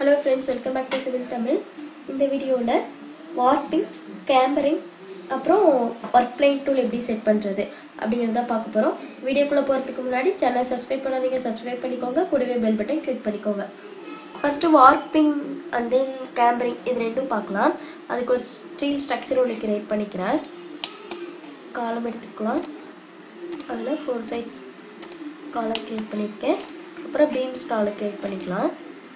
hello friends welcome back to civil Tamil இந்த வீடியோவில் warping cambering அப்புறம் ஒர்க் பிளைன் டூல் எப்படி செட் பண்ணுறது அப்படிங்கிறத பார்க்க போகிறோம் வீடியோக்குள்ளே போகிறதுக்கு முன்னாடி சேனல் சப்ஸ்கிரைப் பண்ணாதீங்க சப்ஸ்கிரைப் பண்ணிக்கோங்க கூடவே பெல் பட்டன் கிளிக் பண்ணிக்கோங்க first warping and then cambering இது ரெண்டும் பார்க்கலாம் அதுக்கு ஒரு ஸ்டீல் ஸ்ட்ரக்சர் ஒன்று கிரியேட் பண்ணிக்கிறேன் காலம் எடுத்துக்கலாம் அதில் ஃபோர் சைட்ஸ் காலம் கிரியேட் பண்ணியிருக்கேன் அப்புறம் பீம்ஸ் காலம் கிரியேட் பண்ணிக்கலாம்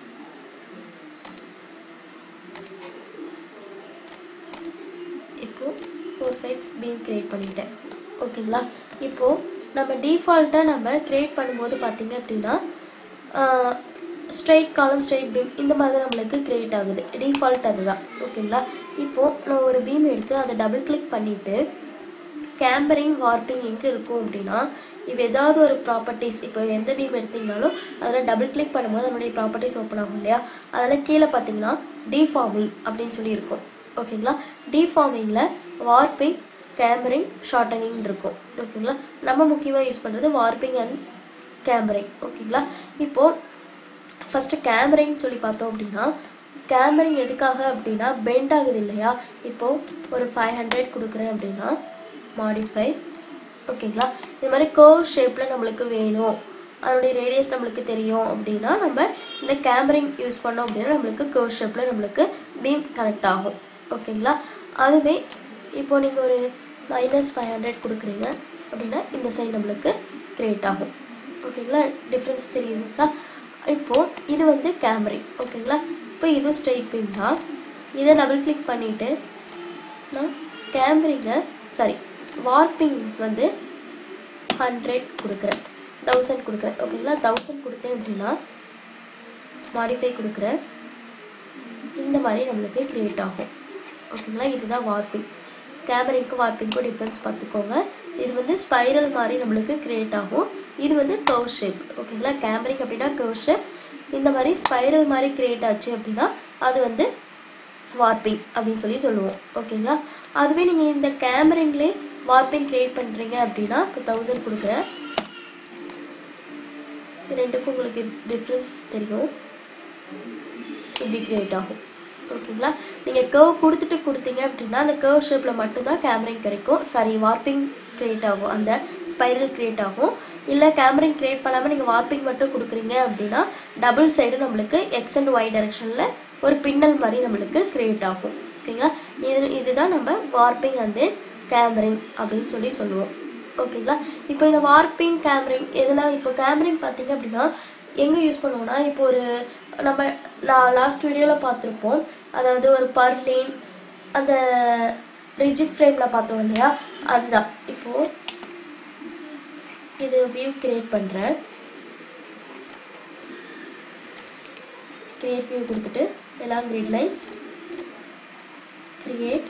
இப்போது ஃபோர் சைட்ஸ் பீம் கிரியேட் பண்ணிட்டேன் ஓகேங்களா இப்போது நம்ம டிஃபால்ட்டாக நம்ம கிரியேட் பண்ணும்போது பார்த்தீங்க அப்படின்னா ஸ்ட்ரைட் காலம் ஸ்ட்ரைட் பீம் இந்த மாதிரி நம்மளுக்கு கிரியேட் ஆகுது டிஃபால்ட் அதுதான் ஓகேங்களா இப்போது நான் ஒரு பீம் எடுத்து அதை டபுள் கிளிக் பண்ணிவிட்டு கேம்பரிங் வார்பிங் எங்கே இருக்கும் அப்படின்னா இப்போ ஏதாவது ஒரு ப்ராப்பர்ட்டிஸ் இப்போ எந்த பீம் எடுத்தீங்கனாலும் அதில் டபுள் கிளிக் பண்ணும்போது அதனுடைய ப்ராப்பர்ட்டிஸ் ஓப்பன் ஆகும் இல்லையா அதில் கீழே பார்த்தீங்கன்னா டிஃபார்மிங் அப்படின்னு சொல்லி இருக்கும் ஓகேங்களா டிஃபார்மிங்கில் வார்பிங் கேம்பரிங் ஷார்டனிங் இருக்கும் ஓகேங்களா நம்ம முக்கியமாக யூஸ் பண்ணுறது வார்பிங் அண்ட் கேம்பரிங் ஓகேங்களா இப்போது ஃபஸ்ட்டு கேமரிங் சொல்லி பார்த்தோம் அப்படின்னா கேமரிங் எதுக்காக அப்படின்னா பெண்ட் ஆகுது இல்லையா இப்போது ஒரு ஃபைவ் ஹண்ட்ரட் கொடுக்குறேன் அப்படின்னா மாடிஃபை ஓகேங்களா இது மாதிரி கர்வ் ஷேப்பில் நம்மளுக்கு வேணும் அதனுடைய ரேடியஸ் நம்மளுக்கு தெரியும் அப்படின்னா நம்ம இந்த கேமரிங் யூஸ் பண்ணோம் அப்படின்னா நம்மளுக்கு கர்வ் ஷேப்பில் நம்மளுக்கு பீம் கனெக்ட் ஆகும் ஓகேங்களா அதுவே இப்போ நீங்கள் ஒரு மைனஸ் ஃபைவ் ஹண்ட்ரட் கொடுக்குறீங்க அப்படின்னா இந்த சைடு நம்மளுக்கு கிரியேட் ஆகும் ஓகேங்களா டிஃப்ரென்ஸ் தெரியுதுங்களா இப்போது இது வந்து கேமரிங் ஓகேங்களா இப்போ இது ஸ்ட்ரெயிட் பீம் தான் இதை டபுள் கிளிக் பண்ணிவிட்டு நான் கேமரிங்கை சாரி வார்பிங் வந்து ஹண்ட்ரட் கொடுக்குறேன் தௌசண்ட் கொடுக்குறேன் ஓகேங்களா தௌசண்ட் கொடுத்தேன் அப்படின்னா மாடிஃபை கொடுக்குறேன் இந்த மாதிரி நம்மளுக்கு க்ரியேட் ஆகும் ஓகேங்களா இதுதான் வார்பிங் கேமரிங்க்கும் வார்பிங்க்கும் டிஃப்ரென்ஸ் பார்த்துக்கோங்க இது வந்து ஸ்பைரல் மாதிரி நம்மளுக்கு க்ரியேட் ஆகும் இது வந்து கர்வ் ஷேப் ஓகேங்களா கேமரிங் அப்படின்னா கர்வ் ஷேப் இந்த மாதிரி ஸ்பைரல் மாதிரி க்ரியேட் ஆச்சு அப்படின்னா அது வந்து வார்பிங் அப்படின்னு சொல்லி சொல்லுவோம் ஓகேங்களா அதுவே நீங்கள் இந்த கேமரிங்லே வார்பிங் க்ரியேட் பண்ணுறீங்க அப்படின்னா இப்போ தௌசண்ட் கொடுக்குறேன் ரெண்டுக்கும் உங்களுக்கு டிஃப்ரென்ஸ் தெரியும் இப்படி க்ரியேட் ஆகும் ஓகேங்களா நீங்கள் கர்வ் கொடுத்துட்டு கொடுத்தீங்க அப்படின்னா அந்த கர்வ் ஷேப்பில் மட்டும்தான் கேமரிங் கிடைக்கும் சாரி வார்பிங் க்ரியேட் ஆகும் அந்த ஸ்பைரல் க்ரியேட் ஆகும் இல்லை கேமரிங் க்ரியேட் பண்ணாமல் நீங்கள் வார்பிங் மட்டும் கொடுக்குறீங்க அப்படின்னா டபுள் சைடு நம்மளுக்கு எக்ஸ் அண்ட் ஒய் டைரெக்ஷனில் ஒரு பின்னல் மாதிரி நம்மளுக்கு க்ரியேட் ஆகும் ஓகேங்களா இது இதுதான் நம்ம வார்பிங் அண்ட் தென் கேமரிங் அப்படின்னு சொல்லி சொல்லுவோம் ஓகேங்களா இப்போ இந்த வார்பிங் கேமரிங் எதனால் இப்போ கேமரிங் பார்த்தீங்க அப்படின்னா எங்கே யூஸ் பண்ணுவோம்னா இப்போ ஒரு நம்ம நான் லாஸ்ட் வீடியோவில் பார்த்துருப்போம் அதாவது ஒரு பர்லின் அந்த ரிஜிட் ஃப்ரேமில் பார்த்தோம் இல்லையா அதுதான் இப்போது இது வியூ கிரியேட் பண்ணுறேன் கிரியேட் வியூ கொடுத்துட்டு எல்லாம் கிரிட் லைன்ஸ் கிரியேட்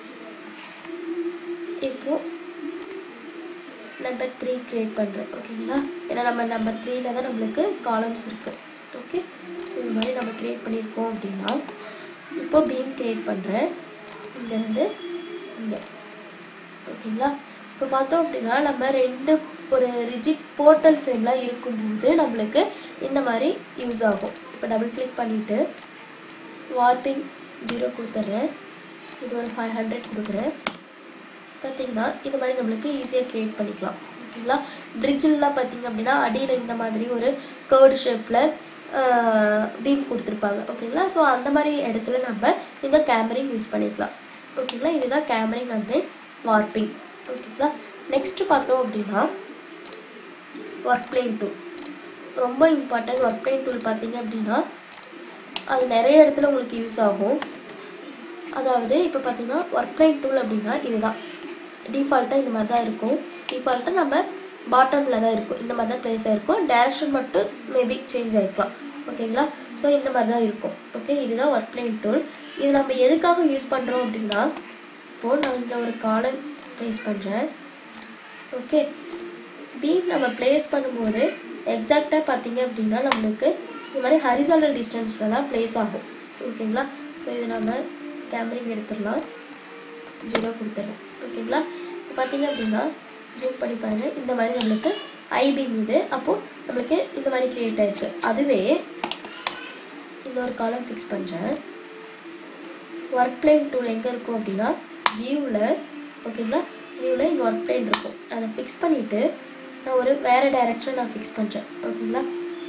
இப்போது நம்பர் த்ரீ க்ரியேட் பண்ணுறேன் ஓகேங்களா ஏன்னா நம்ம நம்பர் த்ரீல தான் நம்மளுக்கு காலம்ஸ் இருக்குது ஓகே ஸோ இது மாதிரி நம்ம க்ரியேட் பண்ணியிருக்கோம் அப்படின்னா இப்போ பீம் க்ரியேட் பண்ணுறேன் இங்கேருந்து இங்கே ஓகேங்களா இப்போ பார்த்தோம் அப்படின்னா நம்ம ரெண்டு ஒரு ரிஜிட் போர்ட்டல் ஃப்ரேம்லாம் இருக்கும்போது நம்மளுக்கு இந்த மாதிரி யூஸ் ஆகும் இப்போ டபுள் கிளிக் பண்ணிவிட்டு வார்பிங் ஜீரோ கொடுத்துட்றேன் இது ஒரு ஃபைவ் ஹண்ட்ரட் கொடுக்குறேன் பார்த்தீங்கன்னா இது மாதிரி நம்மளுக்கு ஈஸியாக க்ரியேட் பண்ணிக்கலாம் ஓகேங்களா பிரிட்ஜிலலாம் பார்த்தீங்க அப்படின்னா அடியில் இந்த மாதிரி ஒரு கேர்டு ஷேப்பில் பீம் கொடுத்துருப்பாங்க ஓகேங்களா ஸோ அந்த மாதிரி இடத்துல நம்ம இந்த கேமரிங் யூஸ் பண்ணிக்கலாம் ஓகேங்களா இதுதான் கேமரிங் வந்து வார்பிங் ஓகேங்களா நெக்ஸ்ட்டு பார்த்தோம் அப்படின்னா ஒர்க் பிளேன் டூல் ரொம்ப இம்பார்ட்டன்ட் ஒர்க் பிளேன் டூல் பார்த்தீங்க அப்படின்னா அது நிறைய இடத்துல உங்களுக்கு யூஸ் ஆகும் அதாவது இப்போ பார்த்தீங்கன்னா ஒர்க் பிளைன் டூல் அப்படின்னா இதுதான் டிஃபால்ட்டாக இந்த மாதிரி தான் இருக்கும் டிஃபால்ட்டாக நம்ம பாட்டமில் தான் இருக்கும் இந்த மாதிரி தான் ப்ளேஸ் ஆகிருக்கும் டேரக்ஷன் மட்டும் மேபி சேஞ்ச் ஆகிருக்கலாம் ஓகேங்களா ஸோ இந்த மாதிரி தான் இருக்கும் ஓகே இதுதான் ஒர்க் பிளைன் டூல் இது நம்ம எதுக்காக யூஸ் பண்ணுறோம் அப்படின்னா இப்போது நான் இங்கே ஒரு காலம் ப்ளேஸ் பண்ணுறேன் ஓகே பீம் நம்ம ப்ளேஸ் பண்ணும்போது எக்ஸாக்டாக பார்த்தீங்க அப்படின்னா நம்மளுக்கு இந்த மாதிரி ஹரிசாண்டல் டிஸ்டன்ஸில் தான் ப்ளேஸ் ஆகும் ஓகேங்களா ஸோ இது நம்ம கேமரிங் எடுத்துடலாம் ஜீரோ கொடுத்துடலாம் ஓகேங்களா இப்போ பார்த்தீங்க அப்படின்னா ஜூம் பண்ணி பாருங்கள் இந்த மாதிரி நம்மளுக்கு ஐபிங் இது அப்போது நம்மளுக்கு இந்த மாதிரி க்ரியேட் ஆகிருக்கு அதுவே இந்த இன்னொரு காலம் ஃபிக்ஸ் பண்ணுறேன் ஒர்க் பிளேன் டூல் எங்கே இருக்கும் அப்படின்னா வியூவில் ஓகேங்களா வியூவில் இங்கே ஒர்க் பிளேன் இருக்கும் அதை ஃபிக்ஸ் பண்ணிவிட்டு நான் ஒரு வேறு டைரக்ஷன் நான் ஃபிக்ஸ் பண்ணுறேன் ஓகேங்களா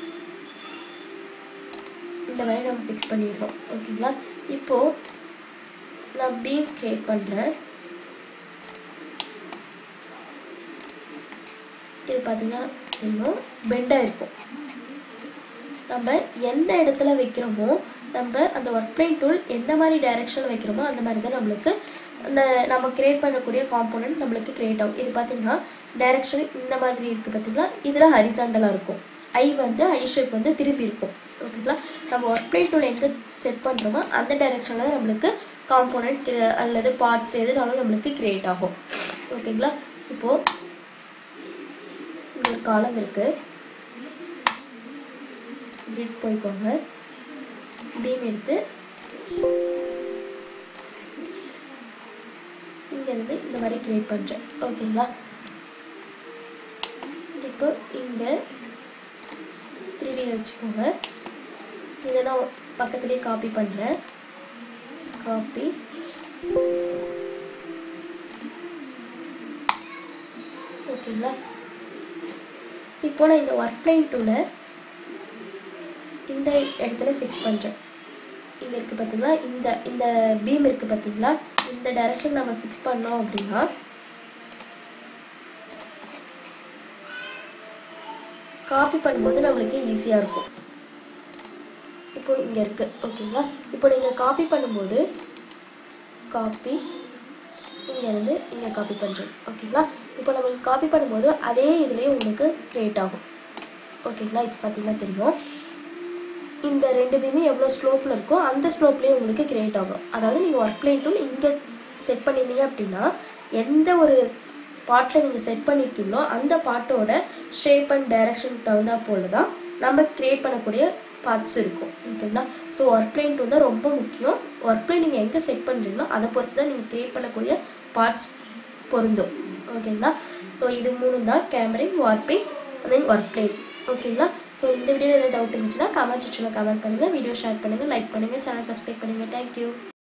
இந்த மாதிரி நம்ம ஃபிக்ஸ் பண்ணிடுறோம் ஓகேங்களா இப்போது நான் பீம் க்ரியேட் பண்ணுறேன் இது பார்த்தீங்கன்னா தெரியும் பெண்டாக இருக்கும் நம்ம எந்த இடத்துல வைக்கிறோமோ நம்ம அந்த ஒர்க் பிளேன் டூல் எந்த மாதிரி டைரெக்ஷனில் வைக்கிறோமோ அந்த மாதிரி தான் நம்மளுக்கு அந்த நம்ம கிரியேட் பண்ணக்கூடிய காம்போனன்ட் நம்மளுக்கு கிரியேட் ஆகும் இது பார்த்தீங்கன்னா டைரெக்ஷன் இந்த மாதிரி இருக்குது பார்த்தீங்களா இதில் ஹரிசாண்டலாக இருக்கும் ஐ வந்து ஐ ஷேப் வந்து திருப்பி இருக்கும் ஓகேங்களா நம்ம ஒர்க் பிளேன் டூல் எங்கே செட் பண்ணுறோமோ அந்த டைரெக்ஷனில் தான் நம்மளுக்கு காம்போனன்ட் அல்லது பார்ட்ஸ் எதுனாலும் நம்மளுக்கு கிரியேட் ஆகும் ஓகேங்களா இப்போது இங்க ஒரு காலம் இருக்குது கிரிட் போய்க்கோங்க பீம் எடுத்து இங்கேருந்து இந்த மாதிரி கிரியேட் பண்ணுறேன் ஓகேங்களா இப்போ இங்கே த்ரீ டி வச்சுக்கோங்க இதை நான் பக்கத்துலேயே காப்பி பண்ணுறேன் காப்பி ஓகேங்களா இப்போ நான் இந்த ஒர்க் பிளைன் டூலை இந்த இடத்துல ஃபிக்ஸ் பண்ணுறேன் இங்கே இருக்குது பார்த்தீங்களா இந்த இந்த பீம் இருக்குது பார்த்தீங்களா இந்த டைரக்ஷன் நம்ம ஃபிக்ஸ் பண்ணோம் அப்படின்னா காப்பி பண்ணும்போது நம்மளுக்கு ஈஸியாக இருக்கும் இப்போ இங்கே இருக்குது ஓகேங்களா இப்போ நீங்கள் காப்பி பண்ணும்போது காப்பி இங்கேருந்து இங்கே காப்பி பண்ணுறேன் ஓகேங்களா இப்போ நம்மளுக்கு காப்பி பண்ணும்போது அதே இதுலேயே உங்களுக்கு க்ரியேட் ஆகும் ஓகேங்களா இப்போ பார்த்தீங்கன்னா தெரியும் இந்த ரெண்டு பீமே எவ்வளோ ஸ்லோப்பில் இருக்கோ அந்த ஸ்லோப்லேயே உங்களுக்கு கிரியேட் ஆகும் அதாவது நீங்கள் ஒர்க் பிளேன் டூல் இங்கே செட் பண்ணிருந்தீங்க அப்படின்னா எந்த ஒரு பார்ட்டில் நீங்கள் செட் பண்ணியிருக்கீங்களோ அந்த பார்ட்டோட ஷேப் அண்ட் டைரக்ஷன் தகுந்தா போல தான் நம்ம கிரியேட் பண்ணக்கூடிய பார்ட்ஸ் இருக்கும் ஓகேங்களா ஸோ ஒர்க் பிளேன் டூல் தான் ரொம்ப முக்கியம் ஒர்க் பிளேன் நீங்கள் எங்கே செட் பண்ணுறீங்களோ அதை பொறுத்து தான் நீங்கள் கிரியேட் பண்ணக்கூடிய பார்ட்ஸ் பொருந்தும் ஓகேங்களா ஸோ இது மூணு தான் cambering warping then work plane ஓகேங்களா ஸோ இந்த வீடியோ ஏதாவது டவுட் இருந்துச்சுன்னா கமெண்ட் செக்ஷனில் கமெண்ட் பண்ணுங்கள் வீடியோ ஷேர் பண்ணுங்கள் லைக் பண்ணுங்கள் சேனல் சப்ஸ்கிரைப் பண்ணுங்கள் தேங்க்யூ